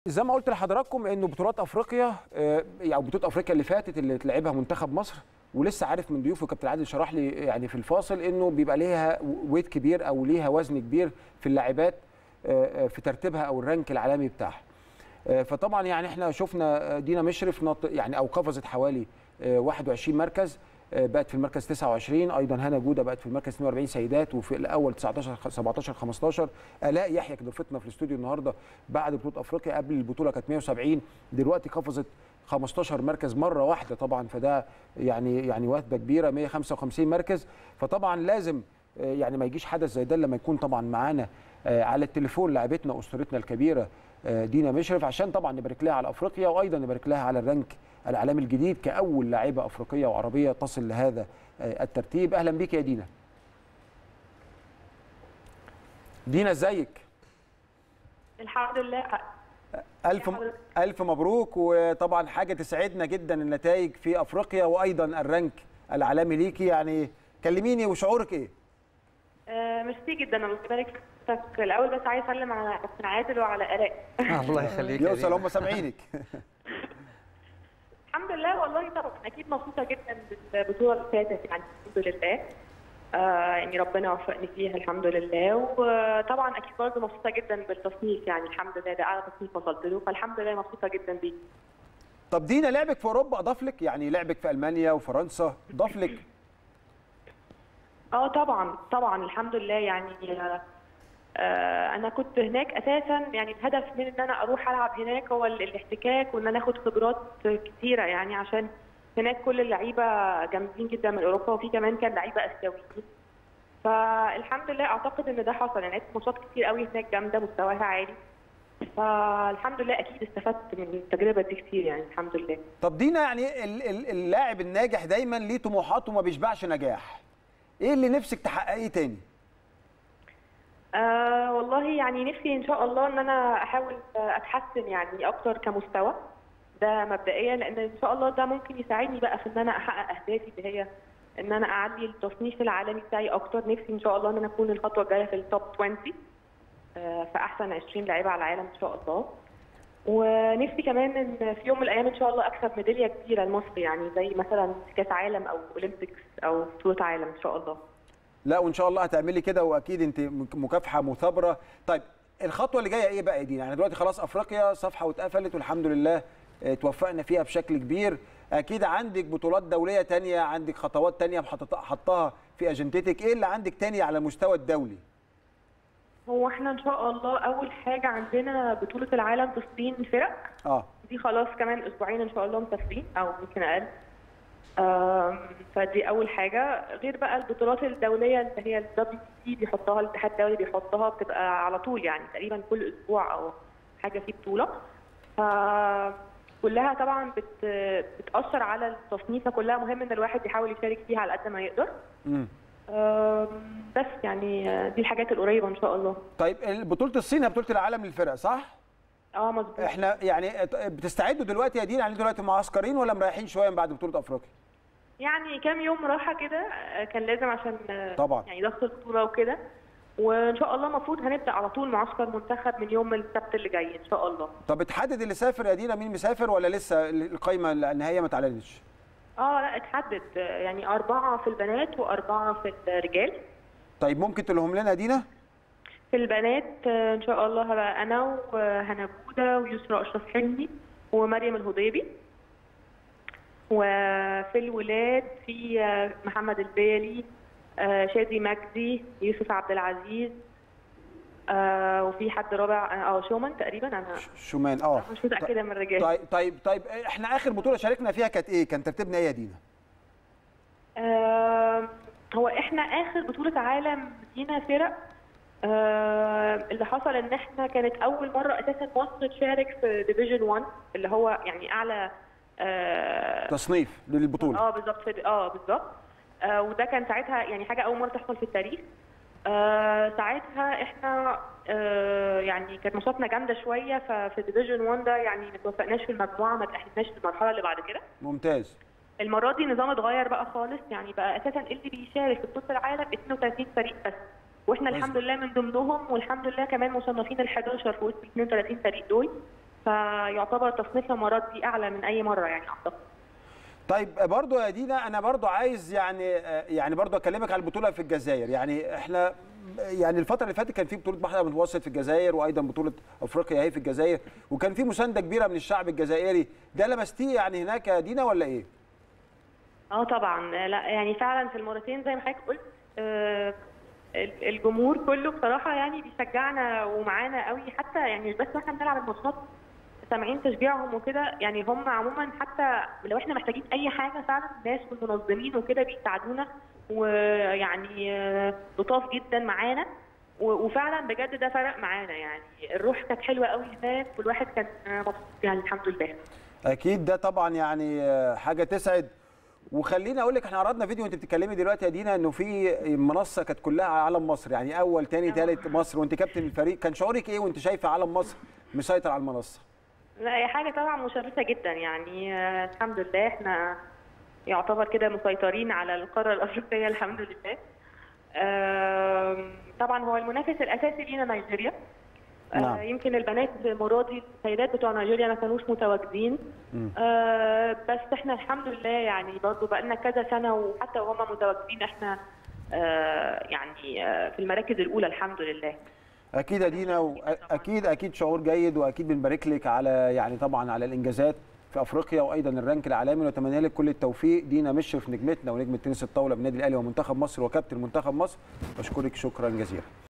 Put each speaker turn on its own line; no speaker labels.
زي ما قلت لحضراتكم انه بطولات افريقيا آه، يعني بطوله افريقيا اللي فاتت اللي لعبها منتخب مصر ولسه عارف من ضيوفه كابتن عادل شرح لي يعني في الفاصل انه بيبقى ليها ويت كبير او ليها وزن كبير في اللاعبات آه، آه، في ترتيبها او الرانك العالمي بتاعها آه، فطبعا يعني احنا شفنا دينا مشرف نط يعني او قفزت حوالي آه، 21 مركز آه، بقت في المركز 29 ايضا هنا جوده بقت في المركز 42 سيدات وفي الاول 19 17 15 الاء يحيى كانت ضيفتنا في الاستوديو النهارده بعد بطوله افريقيا قبل البطوله كانت 170 دلوقتي قفزت 15 مركز مره واحده طبعا فده يعني يعني وثبه كبيره 155 مركز فطبعا لازم آه، يعني ما يجيش حدث زي ده لما يكون طبعا معانا آه، على التليفون لاعبتنا اسطورتنا الكبيره آه، دينا مشرف عشان طبعا نبارك لها على افريقيا وايضا نبارك لها على الرانك العالمي الجديد كاول لاعبه افريقيه وعربيه تصل لهذا آه، الترتيب اهلا بيك يا دينا دينا ازيك
الحمد لله
الف
يا حضرتك.
الف مبروك وطبعا حاجه تسعدنا جدا النتائج في افريقيا وايضا الرانك العالمي ليكي يعني كلميني وشعورك ايه
آه ميرسي جدا الله يبارك في حضرتك الاول بس عايز اسلم على كابتن عادل وعلى الاء
الله يخليك يا
يوصل
دينا.
هم سامعينك
الحمد لله والله طبعا اكيد مبسوطه جدا بالبطوله اللي فاتت يعني الحمد لله آه يعني ربنا وفقني فيها الحمد لله وطبعا اكيد برضه مبسوطه جدا بالتصنيف يعني الحمد لله ده اعلى تصنيف وصلت له فالحمد لله مبسوطه جدا بيه
طب دينا لعبك في اوروبا اضاف لك يعني لعبك في المانيا وفرنسا ضاف لك
اه طبعا طبعا الحمد لله يعني آه، آه، انا كنت هناك اساسا يعني الهدف من ان انا اروح العب هناك هو ال- الاحتكاك وان انا اخد خبرات كتيره يعني عشان هناك كل اللعيبه جامدين جدا من اوروبا وفي كمان كان لعيبه اسيويين فالحمد لله اعتقد ان ده حصل يعني لعبت ماتشات كتير قوي هناك جامده مستواها عالي فالحمد لله اكيد استفدت من التجربه دي كتير يعني الحمد لله
طب دينا يعني ال- ال- اللاعب الناجح دايما ليه طموحات وما بيشبعش نجاح ايه اللي نفسك تحققيه تاني
آه والله يعني نفسي ان شاء الله ان انا احاول آه، اتحسن يعني اكتر كمستوى ده مبدئيا لان ان شاء الله ده ممكن يساعدني بقى في ان انا احقق اهدافي اللي هي ان انا اعلي التصنيف العالمي بتاعي اكتر نفسي ان شاء الله ان انا اكون الخطوه الجايه في التوب 20 آه، في احسن 20 لعيبه على العالم ان شاء الله ونفسي كمان ان في يوم من الايام ان شاء الله اكسب ميداليه كبيره لمصر يعني زي مثلا كاس عالم او اولمبيكس او بطوله عالم ان شاء الله
لا وان شاء الله هتعملي كده واكيد انت مك- مكافحه مثابره طيب الخطوه اللي جايه ايه بقى يا دينا يعني دلوقتي خلاص افريقيا صفحه واتقفلت والحمد لله اه، توفقنا فيها بشكل كبير اكيد عندك بطولات دوليه تانية عندك خطوات تانية محطط- حطها في اجندتك ايه اللي عندك تاني على المستوى الدولي
هو احنا ان شاء الله اول حاجه عندنا بطوله العالم في الصين فرق
اه
دي خلاص كمان اسبوعين ان شاء الله مسافرين او يمكن اقل آم، فدي اول حاجه غير بقى البطولات الدوليه اللي هي الدبليو سي بيحطها الاتحاد الدولي بيحطها بتبقى على طول يعني تقريبا كل اسبوع او حاجه في بطوله ف كلها طبعا بت... بتاثر على التصنيف فكلها مهم ان الواحد يحاول يشارك فيها على قد ما يقدر
امم
آم، بس يعني آه، دي الحاجات القريبه ان شاء الله
طيب بطوله الصين هي بطوله العالم للفرق صح
اه مظبوط
احنا يعني ات- بتستعدوا دلوقتي يا دينا يعني دلوقتي معسكرين ولا مريحين شويه من بعد بطوله افريقيا
يعني كام يوم راحة كده آه، كان لازم عشان آه،
طبعا.
يعني ضغط البطولة وكده وإن شاء الله المفروض هنبدأ على طول معسكر منتخب من يوم السبت اللي جاي إن شاء الله.
طب اتحدد اللي سافر يا دينا مين مسافر ولا لسه القايمه النهائيه ما اتعلنتش
اه لا اتحدد آه، يعني أربعة في البنات وأربعة في الرجال.
طيب ممكن تقولهم لنا يا دينا
في البنات آه، إن شاء الله هبقى أنا وهنا جودة ويسرا أشرف حلمي ومريم الهضيبي. وفي الولاد في آه، محمد البالي آه، شادي مجدي يوسف عبد العزيز آه وفي حد رابع اه شومان تقريبا انا
شومان اه
مش متاكده من الرجال
طيب طيب طيب احنا اخر بطوله شاركنا فيها كانت ايه كان ترتيبنا ايه يا دينا
آه هو احنا اخر بطوله عالم لينا فرق آه اللي حصل ان احنا كانت اول مره اساسا مصر تشارك في ديفيجن 1 اللي هو يعني اعلى آه
تصنيف للبطوله
اه بالظبط في- اه بالظبط آه وده كان ساعتها يعني حاجه اول مره تحصل في التاريخ آه ساعتها احنا آه يعني كانت ماتشاتنا جامده شويه ففي ديفيجن 1 ده يعني ما توفقناش في المجموعه ما تاهلناش للمرحله اللي بعد كده
ممتاز
المره دي النظام اتغير بقى خالص يعني بقى اساسا اللي بيشارك في بطوله العالم 32 فريق بس واحنا
كويس.
الحمد لله من ضمنهم والحمد لله كمان مصنفين ال 11 في وسط ال 32 فريق دول فيعتبر تصنيف الامارات دي اعلى من اي مره يعني اعتقد
طيب برضو يا دينا انا برضو عايز يعني يعني برضو اكلمك على البطوله في الجزائر يعني احنا يعني الفتره اللي فاتت كان في بطوله بحر متوسط في الجزائر وايضا بطوله افريقيا اهي في الجزائر وكان في مسانده كبيره من الشعب الجزائري ده لمستيه يعني هناك يا دينا ولا ايه؟
اه طبعا لا يعني فعلا في المرتين زي ما حضرتك قلت آه الجمهور كله بصراحه يعني بيشجعنا ومعانا قوي حتى يعني مش بس واحنا بنلعب الماتشات سامعين تشجيعهم وكده يعني هم عموما حتى لو احنا محتاجين اي حاجه فعلا الناس والمنظمين وكده بيساعدونا ويعني لطاف جدا معانا وفعلا بجد ده فرق معانا يعني الروح كانت حلوه قوي هناك والواحد كان مبسوط يعني الحمد لله
اكيد ده طبعا يعني حاجه تسعد وخليني اقول لك احنا عرضنا فيديو وانت بتتكلمي دلوقتي يا دينا انه في منصه كانت كلها على علم مصر يعني اول ثاني ثالث مصر وانت كابتن الفريق كان شعورك ايه وانت شايفه علم مصر مسيطر على المنصه؟
لا هي حاجه طبعا مشرفه جدا يعني آه الحمد لله احنا يعتبر كده مسيطرين على القاره الافريقيه الحمد لله آه طبعا هو المنافس الاساسي لينا نيجيريا
نعم.
آه يمكن البنات مرادي السيدات بتوع نيجيريا ما كانوش متواجدين آه بس احنا الحمد لله يعني برضو بقى لنا كذا سنه وحتى وهم متواجدين احنا آه يعني آه في المراكز الاولى الحمد لله
اكيد يا دينا واكيد اكيد شعور جيد واكيد بنبارك لك على يعني طبعا على الانجازات في افريقيا وايضا الرانك العالمي ونتمنى لك كل التوفيق دينا مشرف نجمتنا ونجم التنس الطاوله بالنادي الاهلي ومنتخب مصر وكابتن منتخب مصر بشكرك شكرا جزيلا